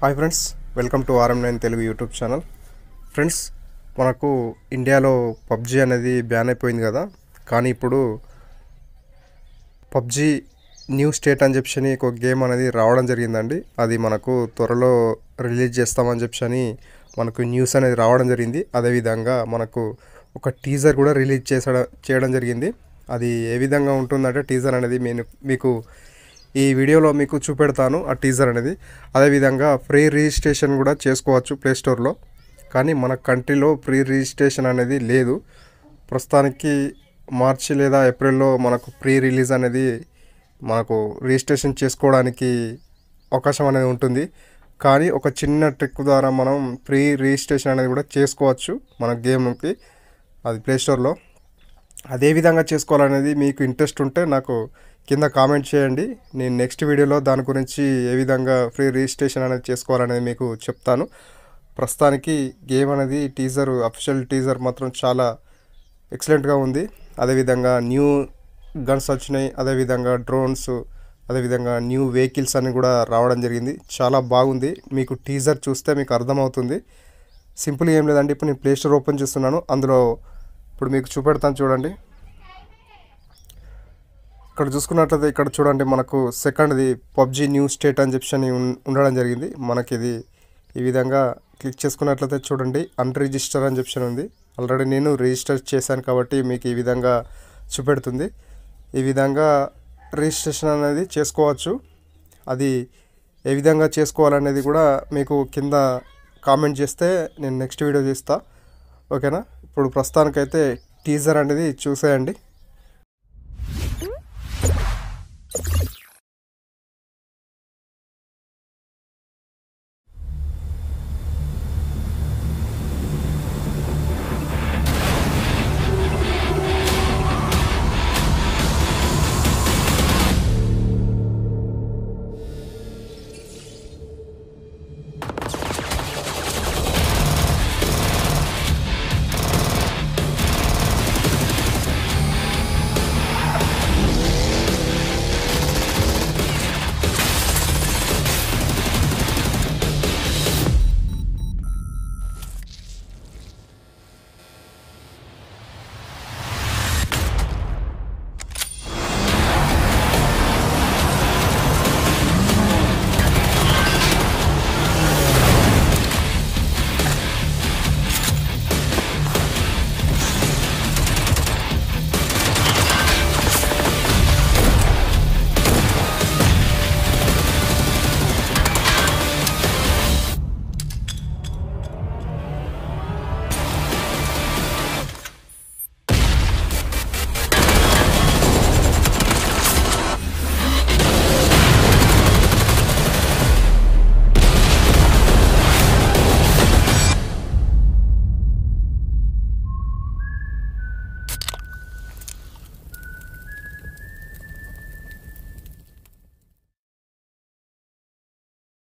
hi friends welcome to RM nine Telugu YouTube channel friends మనకు ఇండియాలో PUBG అనేది ban అయిపోయింది కదా కానీ ఇప్పుడు పబ్జి న్యూ స్టేట్ అని చెప్పి ఒక గేమ్ అనేది రావడం జరిగిందండి అది మనకు త్వరలో రిలీజ్ చేస్తామని చెప్పి మనకు న్యూస్ అనేది రావడం జరిగింది అదేవిధంగా మనకు ఒక టీజర్ కూడా రిలీజ్ చేసడం చేయడం జరిగింది అది ఏ విధంగా ఉంటుందంటే టీజర్ అనేది నేను మీకు ఈ వీడియోలో మీకు చూపెడతాను ఆ టీజర్ అనేది అదేవిధంగా ఫ్రీ రిజిస్ట్రేషన్ కూడా చేసుకోవచ్చు ప్లే స్టోర్లో కానీ మన కంట్రీలో ఫ్రీ రిజిస్ట్రేషన్ అనేది లేదు ప్రస్తుతానికి మార్చి లేదా ఏప్రిల్లో మనకు ప్రీ రిలీజ్ అనేది మనకు రిజిస్ట్రేషన్ చేసుకోవడానికి అవకాశం అనేది ఉంటుంది కానీ ఒక చిన్న ట్రిక్ ద్వారా మనం ప్రీ రిజిస్ట్రేషన్ అనేది కూడా చేసుకోవచ్చు మన గేమ్కి అది ప్లే స్టోర్లో అదే విధంగా చేసుకోవాలనేది మీకు ఇంట్రెస్ట్ ఉంటే నాకు కింద కామెంట్ చేయండి నేను నెక్స్ట్ వీడియోలో దాని గురించి ఏ విధంగా ఫ్రీ రిజిస్ట్రేషన్ అనేది చేసుకోవాలనేది మీకు చెప్తాను ప్రస్తుతానికి గేమ్ అనేది టీజర్ అఫిషియల్ టీజర్ మాత్రం చాలా ఎక్సలెంట్గా ఉంది అదేవిధంగా న్యూ గన్స్ వచ్చినాయి అదేవిధంగా డ్రోన్స్ అదేవిధంగా న్యూ వెహికల్స్ అని కూడా రావడం జరిగింది చాలా బాగుంది మీకు టీజర్ చూస్తే మీకు అర్థమవుతుంది సింపుల్ ఏం లేదండి ఇప్పుడు నేను ప్లే స్టోర్ ఓపెన్ చేస్తున్నాను అందులో ఇప్పుడు మీకు చూపెడతాను చూడండి ఇక్కడ చూసుకున్నట్లయితే ఇక్కడ చూడండి మనకు సెకండ్ది పబ్జి న్యూ స్టేట్ అని చెప్పి అని ఉన్- ఉండడం జరిగింది మనకి ఇది ఈ విధంగా క్లిక్ చేసుకున్నట్లయితే చూడండి అన్రిజిస్టర్ అని చెప్పి ఉంది ఆల్రెడీ నేను రిజిస్టర్ చేశాను కాబట్టి మీకు ఈ విధంగా చూపెడుతుంది ఈ విధంగా రిజిస్ట్రేషన్ అనేది చేసుకోవచ్చు అది ఏ విధంగా చేసుకోవాలనేది కూడా మీకు కింద కామెంట్ చేస్తే నేను నెక్స్ట్ వీడియో చేస్తా ఓకేనా ఇప్పుడు ప్రస్తుతానికైతే టీజర్ అనేది చూసేయండి